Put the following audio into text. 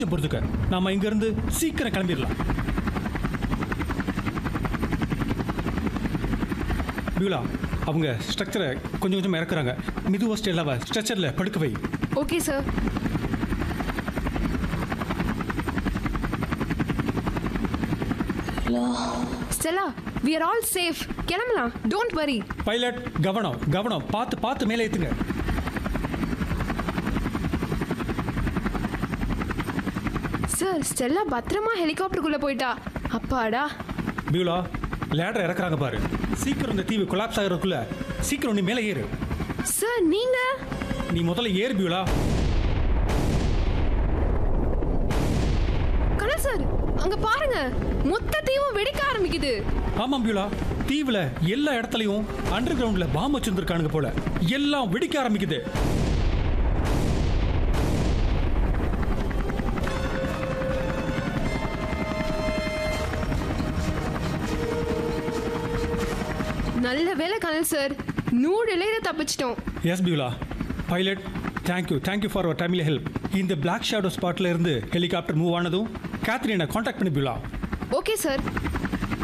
பொறுத்துக்க நாம இங்க இருந்து சீக்கிரம் கிளம்பிடலாம் பியூலா அவங்க ஸ்ட்ரக்சரை கொஞ்சம் கொஞ்சம் இறக்குறாங்க மிதுவா ஸ்டெல்லாவை ஸ்ட்ரக்சரில் படுக்க வை okay sir Stella we are all safe கிளம்பலாம் டோன்ட் வரி பைலட் கவனம் கவனம் பார்த்து பார்த்து மேலே ஏத்துங்க சார் ஸ்டெல்லா பத்திரமா ஹெலிகாப்டருக்குள்ள போயிட்டா அப்பாடா பியூலா லேடர் இறக்குறாங்க பாரு சீக்கிரம் இந்த தீவு கொலாப்ஸ் ஆகிறதுக்குள்ள சீக்கிரம் நீ மேலே ஏறு சார் நீங்க நீ முதல்ல ஏறு பியூலா கனல் சார் அங்க பாருங்க மொத்த தீவும் வெடிக்க ஆரம்பிக்குது ஆமாம் பியூலா தீவுல எல்லா இடத்துலயும் அண்டர் கிரவுண்ட்ல பாம்பு வச்சிருந்திருக்கானுங்க போல எல்லாம் வெடிக்க ஆரம்பிக்குது நல்ல வேலை கனல் சார் நூறு இலையில தப்பிச்சிட்டோம் yes Beulah pilot thank you thank you for our timely help இந்த பிளாக் ஷேடோ ஸ்பாட்ல இருந்து ஹெலிகாப்டர் மூவ் ஆனதும் கேத்ரினை காண்டாக்ட் பண்ணி பியூலா ஓகே சார்